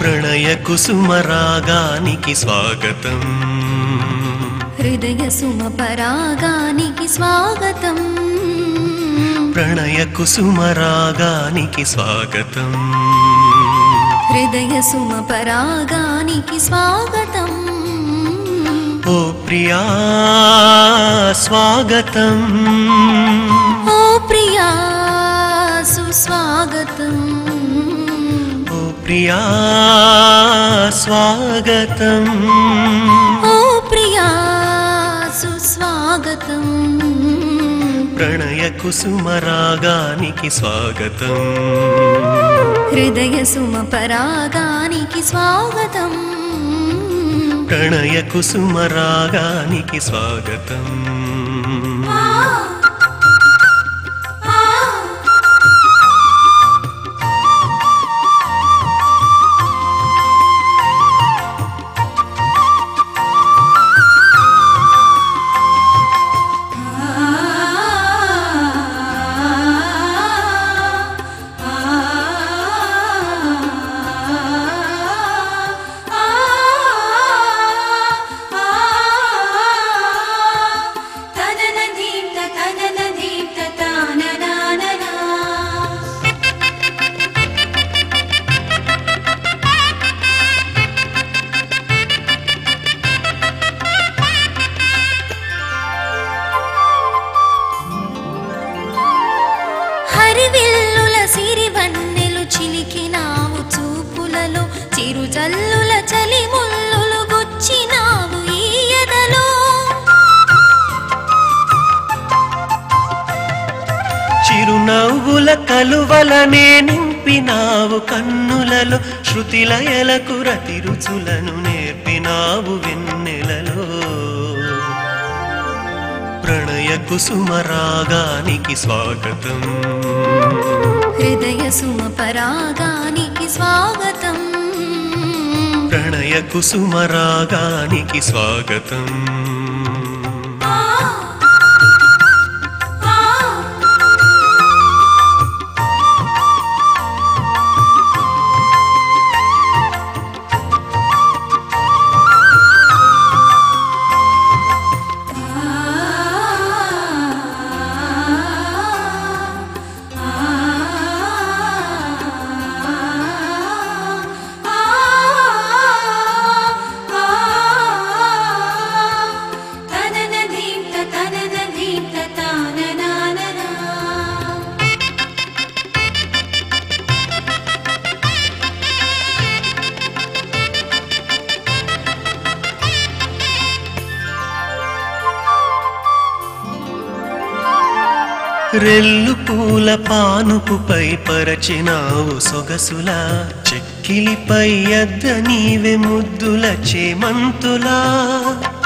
ప్రణయ కుసుమ రాగానికి స్వాగతం హృదయ సుమ పరాగానికి స్వాగతం ప్రణయ కుసుమ రాగానికి స్వాగతం హృదయ సుమ పరాగానికి స్వాగతం ఓ ప్రియా స్వాగతం ఓ ప్రియా సుస్వాగతం ఓ ప్రియా స్వాగతం ఓ ప్రియా సుస్వాగతం ప్రణయ కుసుమ రాగానికి స్వాగతం హృదయ సుమ పరాగానికి స్వాగతం ప్రణయ కుసుమ రాగానికి స్వాగతం హరివిల్లుల సిరివన్నెలు చిలికినావు చూపులలో చిరుజల్లుల చలి ముల్లులు గుచ్చినావు ఈ ఎదలో చిరునవ్వుల కలువలనే నింపినావు కన్నులలో శృతిలయలకు రతి రుచులను నేర్పినావు వెన్నెలలో ప్రణయ కుసుమ రాగానికి స్వాగతం హృదయ సుమ పరాగానికి స్వాగతం ప్రణయ కుసుమ రాగానికి స్వాగతం రెల్లు పూల పానుపుపై పరచినావు సొగసులా చెక్కిలిపై అద్ద నీవె ముద్దుల చేమంతులా